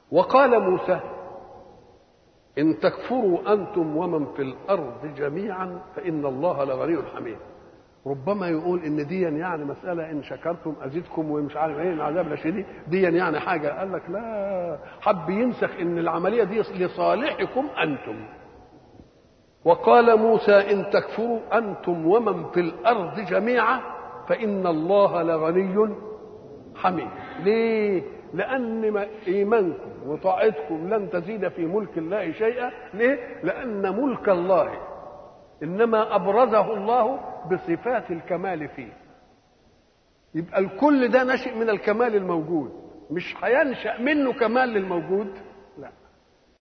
وقال موسى إن تكفروا أنتم ومن في الأرض جميعا فإن الله لغني حميد ربما يقول ان دي يعني مساله ان شكرتم ازيدكم ومش عارف ايه العذاب الشديد دي يعني حاجه قال لك لا حب ينسخ ان العمليه دي لصالحكم انتم وقال موسى ان تكفروا انتم ومن في الارض جميعا فان الله لغني حميد ليه لان ايمانكم وطاعتكم لن تزيد في ملك الله شيئا ليه لان ملك الله انما ابرزه الله بصفات الكمال فيه يبقى الكل ده نشئ من الكمال الموجود مش هينشا منه كمال للموجود